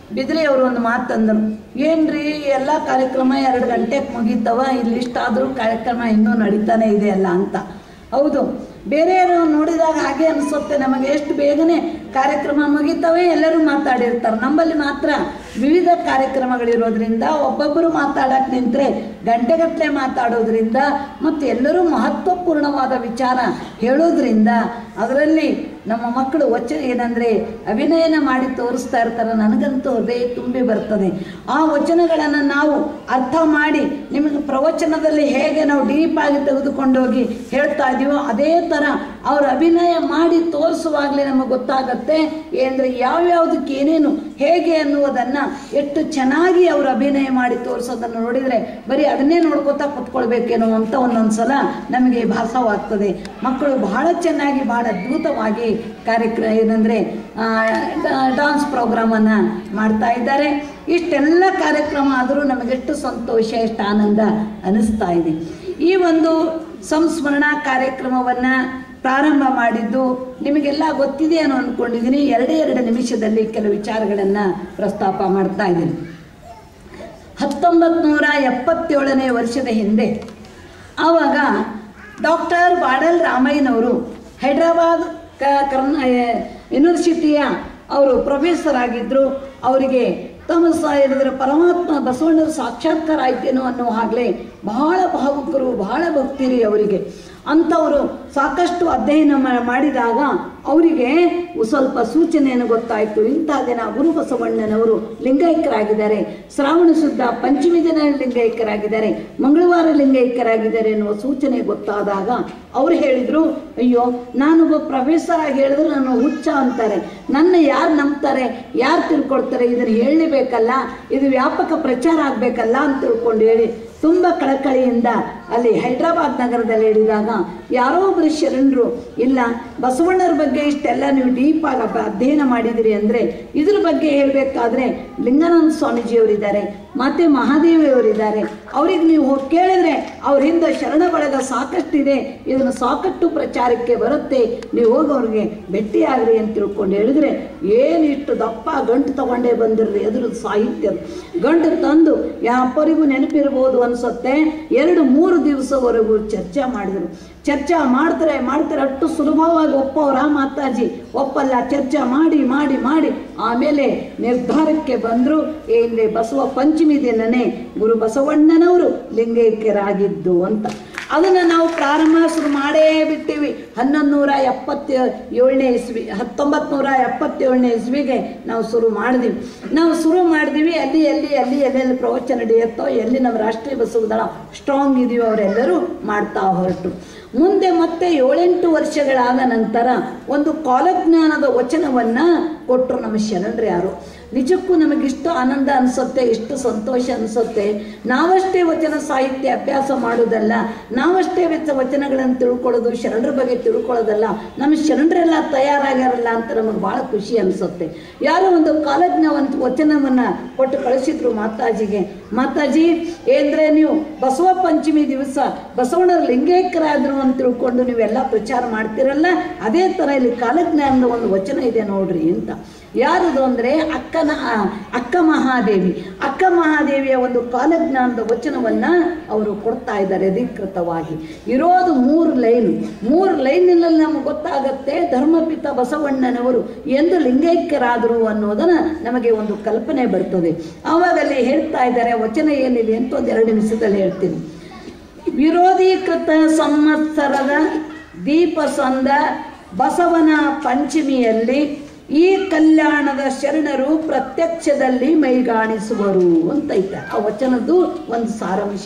ಬಿದ್ರಿ ಅವರು ಒಂದು ಮಾತಂದರು ಏನ್ರಿ ಎಲ್ಲ ಕಾರ್ಯಕ್ರಮ ಎರಡು ಗಂಟೆಗೆ ಮುಗೀತವ ಇಲ್ಲಿ ಇಷ್ಟಾದರೂ ಕಾರ್ಯಕ್ರಮ ಇನ್ನೂ ನಡೀತಾನೆ ಇದೆ ಅಲ್ಲ ಅಂತ ಹೌದು ಬೇರೆಯವರು ನೋಡಿದಾಗ ಹಾಗೆ ಅನಿಸುತ್ತೆ ನಮಗೆ ಎಷ್ಟು ಬೇಗನೆ ಕಾರ್ಯಕ್ರಮ ಮುಗಿತವೆ ಎಲ್ಲರೂ ಮಾತಾಡಿರ್ತಾರೆ ನಮ್ಮಲ್ಲಿ ಮಾತ್ರ ವಿವಿಧ ಕಾರ್ಯಕ್ರಮಗಳಿರೋದ್ರಿಂದ ಒಬ್ಬೊಬ್ಬರು ಮಾತಾಡಕ್ಕೆ ನಿಂತರೆ ಗಂಟೆಗಟ್ಟಲೆ ಮಾತಾಡೋದ್ರಿಂದ ಮತ್ತು ಎಲ್ಲರೂ ಮಹತ್ವಪೂರ್ಣವಾದ ವಿಚಾರ ಹೇಳೋದ್ರಿಂದ ಅದರಲ್ಲಿ ನಮ್ಮ ಮಕ್ಕಳು ವಚನ ಏನಂದರೆ ಅಭಿನಯನ ಮಾಡಿ ತೋರಿಸ್ತಾ ಇರ್ತಾರೆ ನನಗಂತೂ ಹೃದಯ ತುಂಬಿ ಬರ್ತದೆ ಆ ವಚನಗಳನ್ನು ನಾವು ಅರ್ಥ ಮಾಡಿ ನಿಮಗೆ ಪ್ರವಚನದಲ್ಲಿ ಹೇಗೆ ನಾವು ಡೀಪಾಗಿ ತೆಗೆದುಕೊಂಡು ಹೋಗಿ ಹೇಳ್ತಾ ಇದೀವೋ ಅದೇ ಥರ ಅವ್ರ ಅಭಿನಯ ಮಾಡಿ ತೋರಿಸುವಾಗಲೇ ನಮಗೆ ಗೊತ್ತಾಗತ್ತೆ ಏನಂದರೆ ಯಾವ್ಯಾವುದಕ್ಕೆ ಏನೇನು ಹೇಗೆ ಅನ್ನುವುದನ್ನು ಎಷ್ಟು ಚೆನ್ನಾಗಿ ಅವರು ಅಭಿನಯ ಮಾಡಿ ತೋರಿಸೋದನ್ನು ನೋಡಿದರೆ ಬರೀ ಅದನ್ನೇ ನೋಡ್ಕೋತಾ ಕುತ್ಕೊಳ್ಬೇಕೇನೋ ಅಂತ ಒಂದೊಂದು ಸಲ ನಮಗೆ ಭಾಸವಾಗ್ತದೆ ಮಕ್ಕಳು ಬಹಳ ಚೆನ್ನಾಗಿ ಬಹಳ ಅದ್ಭುತವಾಗಿ ಕಾರ್ಯಕ್ರಮ ಏನಂದರೆ ಡಾನ್ಸ್ ಪ್ರೋಗ್ರಾಮನ್ನು ಮಾಡ್ತಾ ಇದ್ದಾರೆ ಇಷ್ಟೆಲ್ಲ ಕಾರ್ಯಕ್ರಮ ಆದರೂ ನಮಗೆಷ್ಟು ಸಂತೋಷ ಎಷ್ಟು ಆನಂದ ಅನಿಸ್ತಾ ಇದೆ ಈ ಒಂದು ಸಂಸ್ಮರಣಾ ಕಾರ್ಯಕ್ರಮವನ್ನು ಪ್ರಾರಂಭ ಮಾಡಿದ್ದು ನಿಮಗೆಲ್ಲ ಗೊತ್ತಿದೆ ಅನ್ನೋ ಅಂದ್ಕೊಂಡಿದ್ದೀನಿ ಎರಡೇ ಎರಡು ನಿಮಿಷದಲ್ಲಿ ಕೆಲವು ವಿಚಾರಗಳನ್ನು ಪ್ರಸ್ತಾಪ ಮಾಡ್ತಾ ಇದ್ದೀನಿ ಹತ್ತೊಂಬತ್ತು ನೂರ ಎಪ್ಪತ್ತೇಳನೇ ವರ್ಷದ ಹಿಂದೆ ಆವಾಗ ಡಾಕ್ಟರ್ ಬಾಡಲ್ ರಾಮಯ್ಯನವರು ಹೈದ್ರಾಬಾದ್ ಕ ಕರ್ನ ಯೂನಿವರ್ಸಿಟಿಯ ಅವರು ಪ್ರೊಫೆಸರ್ ಆಗಿದ್ದರು ಅವರಿಗೆ ತಮ್ಮ ಸ ಹೇಳಿದ್ರೆ ಪರಮಾತ್ಮ ಬಸವಣ್ಣರ ಸಾಕ್ಷಾತ್ಕಾರ ಆಯ್ತೇನೋ ಅನ್ನೋ ಹಾಗಲೇ ಬಹಳ ಭಾವುಕರು ಬಹಳ ಭಕ್ತಿರಿ ಅವರಿಗೆ ಅಂಥವರು ಸಾಕಷ್ಟು ಅಧ್ಯಯನ ಮಾ- ಮಾಡಿದಾಗ ಅವರಿಗೆ ಸ್ವಲ್ಪ ಸೂಚನೆಯನ್ನು ಗೊತ್ತಾಯಿತು ಇಂಥ ದಿನ ಗುರು ಬಸವಣ್ಣನವರು ಲಿಂಗೈಕ್ಯರಾಗಿದ್ದಾರೆ ಶ್ರಾವಣ ಶುದ್ಧ ಪಂಚಮಿ ದಿನ ಲಿಂಗೈಕ್ಯರಾಗಿದ್ದಾರೆ ಮಂಗಳವಾರ ಲಿಂಗೈಕ್ಯರಾಗಿದ್ದಾರೆ ಎನ್ನುವ ಸೂಚನೆ ಗೊತ್ತಾದಾಗ ಅವರು ಹೇಳಿದರು ಅಯ್ಯೋ ನಾನೊಬ್ಬ ಪ್ರೊಫೆಸರ್ ಆಗಿ ಹೇಳಿದ್ರೆ ನಾನು ಹುಚ್ಚ ಅಂತಾರೆ ನನ್ನ ಯಾರು ನಂಬ್ತಾರೆ ಯಾರು ತಿಳ್ಕೊಳ್ತಾರೆ ಇದನ್ನು ಹೇಳಲೇಬೇಕಲ್ಲ ಇದು ವ್ಯಾಪಕ ಪ್ರಚಾರ ಆಗಬೇಕಲ್ಲ ಅಂತ ತಿಳ್ಕೊಂಡು ಹೇಳಿ ತುಂಬ ಕಳಕಳಿಯಿಂದ ಅಲ್ಲಿ ಹೈದ್ರಾಬಾದ್ ನಗರದಲ್ಲಿ ಹೇಳಿದಾಗ ಯಾರೋ ಒಬ್ಬರು ಶರಣರು ಇಲ್ಲ ಬಸವಣ್ಣರ ಬಗ್ಗೆ ಇಷ್ಟೆಲ್ಲ ನೀವು ಡೀಪಾಗಿ ಅಭ- ಅಧ್ಯಯನ ಮಾಡಿದಿರಿ ಅಂದರೆ ಇದ್ರ ಬಗ್ಗೆ ಹೇಳಬೇಕಾದ್ರೆ ಲಿಂಗಾನಂದ ಸ್ವಾಮೀಜಿಯವರಿದ್ದಾರೆ ಮತ್ತು ಮಹಾದೇವಿಯವರಿದ್ದಾರೆ ಅವ್ರಿಗೆ ನೀವು ಹೋಗಿ ಕೇಳಿದ್ರೆ ಅವ್ರ ಹಿಂದೆ ಶರಣ ಬಳಗ ಸಾಕಷ್ಟಿದೆ ಇದನ್ನು ಸಾಕಷ್ಟು ಪ್ರಚಾರಕ್ಕೆ ಬರುತ್ತೆ ನೀವು ಹೋಗಿ ಅವ್ರಿಗೆ ಭೇಟಿಯಾಗ್ರಿ ಅಂತ ತಿಳ್ಕೊಂಡು ಹೇಳಿದ್ರೆ ಏನಿಷ್ಟು ದಪ್ಪ ಗಂಟು ತಗೊಂಡೇ ಬಂದಿರ್ರಿ ಅದ್ರ ಸಾಹಿತ್ಯ ಗಂಟು ತಂದು ಯಾಪರಿಗೂ ನೆನಪಿರ್ಬೋದು ಅನ್ಸುತ್ತೆ ಎರಡು ಮೂರು ದಿವಸವರೆಗೂ ಚರ್ಚೆ ಮಾಡಿದರು ಚರ್ಚೆ ಮಾಡ್ತಾರೆ ಮಾಡ್ತಾರೆ ಅಷ್ಟು ಸುಲಭವಾಗಿ ಒಪ್ಪವ್ರ ಮಾತಾಜಿ ಒಪ್ಪಲ್ಲ ಚರ್ಚೆ ಮಾಡಿ ಮಾಡಿ ಮಾಡಿ ಆಮೇಲೆ ನಿರ್ಧಾರಕ್ಕೆ ಬಂದರು ಇಲ್ಲಿ ಬಸವ ಪಂಚಮಿ ದಿನನೇ ಗುರು ಬಸವಣ್ಣನವರು ಲಿಂಗೈಕ್ಯರಾಗಿದ್ದು ಅಂತ ಅದನ್ನು ನಾವು ಪ್ರಾರಂಭ ಶುರು ಮಾಡೇ ಬಿಟ್ಟಿವಿ ಹನ್ನೊಂದು ನೂರ ಎಪ್ಪತ್ತ ಏಳನೇ ಇಸ್ವಿ ಹತ್ತೊಂಬತ್ತು ನೂರ ಎಪ್ಪತ್ತೇಳನೇ ಇಸ್ವಿಗೆ ನಾವು ಶುರು ಮಾಡಿದ್ವಿ ನಾವು ಶುರು ಮಾಡಿದ್ವಿ ಅಲ್ಲಿ ಎಲ್ಲಿ ಎಲ್ಲಿ ಎಲ್ಲೆಲ್ಲಿ ಪ್ರವಚನ ನಡೆಯುತ್ತೋ ಎಲ್ಲಿ ನಮ್ಮ ರಾಷ್ಟ್ರೀಯ ಬಸವದಳ ಸ್ಟ್ರಾಂಗ್ ಇದೆಯೋ ಅವರೆಲ್ಲರೂ ಮಾಡ್ತಾ ಹೊರಟು ಮುಂದೆ ಮತ್ತೆ ಏಳೆಂಟು ವರ್ಷಗಳಾದ ನಂತರ ಒಂದು ಕಾಲಜ್ಞಾನದ ವಚನವನ್ನು ಕೊಟ್ಟರು ನಮ್ಮ ಶರಣರು ಯಾರು ನಿಜಕ್ಕೂ ನಮಗಿಷ್ಟು ಆನಂದ ಅನಿಸುತ್ತೆ ಇಷ್ಟು ಸಂತೋಷ ಅನಿಸುತ್ತೆ ನಾವಷ್ಟೇ ವಚನ ಸಾಹಿತ್ಯ ಅಭ್ಯಾಸ ಮಾಡೋದಲ್ಲ ನಾವಷ್ಟೇ ವೆಚ್ಚ ವಚನಗಳನ್ನು ತಿಳ್ಕೊಳ್ಳೋದು ಶರಣರ ಬಗ್ಗೆ ತಿಳ್ಕೊಳ್ಳೋದಲ್ಲ ನಮ್ಮ ಶರಣರೆಲ್ಲ ತಯಾರಾಗ್ಯಾರಲ್ಲ ಅಂತ ನಮಗೆ ಭಾಳ ಖುಷಿ ಅನಿಸುತ್ತೆ ಯಾರೋ ಒಂದು ಕಾಲಜ್ಞ ಒಂದು ವಚನವನ್ನು ಕೊಟ್ಟು ಕಳಿಸಿದ್ರು ಮಾತಾಜಿಗೆ ಮಾತಾಜಿ ಏಂದ್ರೆ ನೀವು ಬಸವ ಪಂಚಮಿ ದಿವಸ ಬಸವಣ್ಣರ ಲಿಂಗೈಕ್ಯರಾದ್ರು ಅಂತ ತಿಳ್ಕೊಂಡು ನೀವೆಲ್ಲ ಪ್ರಚಾರ ಮಾಡ್ತಿರಲ್ಲ ಅದೇ ಥರ ಇಲ್ಲಿ ಕಾಲಜ್ಞಾನದ ಒಂದು ವಚನ ಇದೆ ನೋಡ್ರಿ ಅಂತ ಯಾರದು ಅಂದರೆ ಅಕ್ಕನ ಆ, ಅಕ್ಕ ಮಹಾದೇವಿ ಅಕ್ಕ ಮಹಾದೇವಿಯ ಒಂದು ಕಾಲಜ್ಞಾನದ ವಚನವನ್ನು ಅವರು ಕೊಡ್ತಾ ಇದ್ದಾರೆ ಅಧಿಕೃತವಾಗಿ ಇರೋದು ಮೂರು ಲೈನ್ ಮೂರು ಲೈನಿನಲ್ಲಿ ನಮಗೆ ಗೊತ್ತಾಗತ್ತೆ ಧರ್ಮಪಿತ ಬಸವಣ್ಣನವರು ಎಂದು ಲಿಂಗೈಕ್ಯರಾದರು ಅನ್ನೋದನ್ನು ನಮಗೆ ಒಂದು ಕಲ್ಪನೆ ಬರ್ತದೆ ಆವಾಗ ಅಲ್ಲಿ ಹೇಳ್ತಾ ಇದ್ದಾರೆ ವಚನ ಏನಿದೆ ಅಂತ ಒಂದು ಎರಡು ನಿಮಿಷದಲ್ಲಿ ಹೇಳ್ತೀನಿ ವಿರೋಧೀಕೃತ ಸಂವತ್ಸರದ ದೀಪಸಂದ ಬಸವನ ಪಂಚಮಿಯಲ್ಲಿ ಈ ಕಲ್ಯಾಣದ ಶರಣರು ಪ್ರತ್ಯಕ್ಷದಲ್ಲಿ ಮೈಗಾಣಿಸುವರು ಅಂತ ಐತೆ ಆ ವಚನದ್ದು ಒಂದು ಸಾರಾಂಶ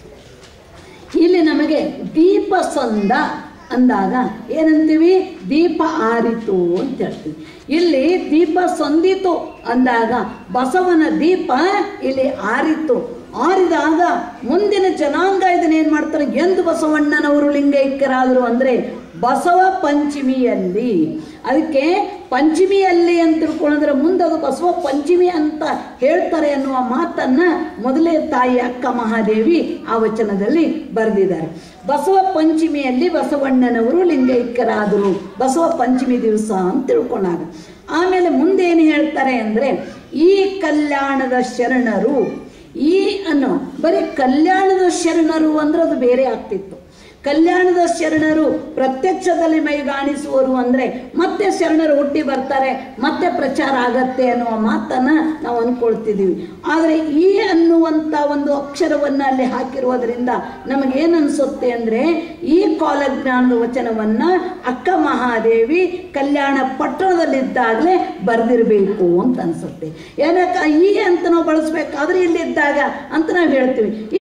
ಇಲ್ಲಿ ನಮಗೆ ದೀಪಸಂದ ಅಂದಾಗ ಏನಂತೀವಿ ದೀಪ ಆರಿತು ಅಂತ ಹೇಳ್ತೀವಿ ಇಲ್ಲಿ ದೀಪ ಸಂದಿತು ಅಂದಾಗ ಬಸವನ ದೀಪ ಇಲ್ಲಿ ಆರಿತು ಆರಿದಾಗ ಮುಂದಿನ ಜನಾಂಗ ಇದನ್ನ ಏನು ಮಾಡ್ತಾರೆ ಎಂದು ಬಸವಣ್ಣನವರು ಲಿಂಗೈಕ್ಯರಾದರು ಅಂದರೆ ಬಸವ ಪಂಚಮಿಯಲ್ಲಿ ಅದಕ್ಕೆ ಪಂಚಮಿಯಲ್ಲಿ ಅಂತ ತಿಳ್ಕೊಂಡ್ರೆ ಮುಂದೆ ಅದು ಬಸವ ಪಂಚಮಿ ಅಂತ ಹೇಳ್ತಾರೆ ಅನ್ನುವ ಮಾತನ್ನ ಮೊದಲೇ ತಾಯಿ ಅಕ್ಕ ಮಹಾದೇವಿ ಆ ವಚನದಲ್ಲಿ ಬರೆದಿದ್ದಾರೆ ಬಸವ ಪಂಚಮಿಯಲ್ಲಿ ಬಸವಣ್ಣನವರು ಲಿಂಗೈಕ್ಯರಾದರು ಬಸವ ಪಂಚಮಿ ದಿವಸ ಅಂತ ತಿಳ್ಕೊಂಡಾಗ ಆಮೇಲೆ ಮುಂದೆ ಏನು ಹೇಳ್ತಾರೆ ಅಂದರೆ ಈ ಕಲ್ಯಾಣದ ಶರಣರು ಈ ಅನ್ನೋ ಬರೀ ಕಲ್ಯಾಣದ ಶರಣರು ಅಂದ್ರೆ ಅದು ಬೇರೆ ಆಗ್ತಿತ್ತು ಕಲ್ಯಾಣದ ಶರಣರು ಪ್ರತ್ಯಕ್ಷದಲ್ಲಿ ಮೈಗಾಣಿಸುವರು ಅಂದರೆ ಮತ್ತೆ ಶರಣರು ಹುಟ್ಟಿ ಬರ್ತಾರೆ ಮತ್ತೆ ಪ್ರಚಾರ ಆಗತ್ತೆ ಅನ್ನುವ ಮಾತನ್ನ ನಾವು ಅನ್ಕೊಳ್ತಿದ್ದೀವಿ ಆದರೆ ಈ ಅನ್ನುವಂಥ ಒಂದು ಅಕ್ಷರವನ್ನು ಅಲ್ಲಿ ಹಾಕಿರುವುದರಿಂದ ನಮಗೇನು ಅನಿಸುತ್ತೆ ಅಂದರೆ ಈ ಕಾಲಜ್ಞಾನದ ವಚನವನ್ನ ಅಕ್ಕ ಮಹಾದೇವಿ ಕಲ್ಯಾಣ ಪಟ್ಟಣದಲ್ಲಿದ್ದಾಗಲೇ ಬರೆದಿರಬೇಕು ಅಂತ ಅನಿಸುತ್ತೆ ಏನಕ್ಕೆ ಈ ಅಂತ ನಾವು ಬಳಸ್ಬೇಕಾದ್ರೆ ಇಲ್ಲಿದ್ದಾಗ ಅಂತ ನಾವು ಹೇಳ್ತೀವಿ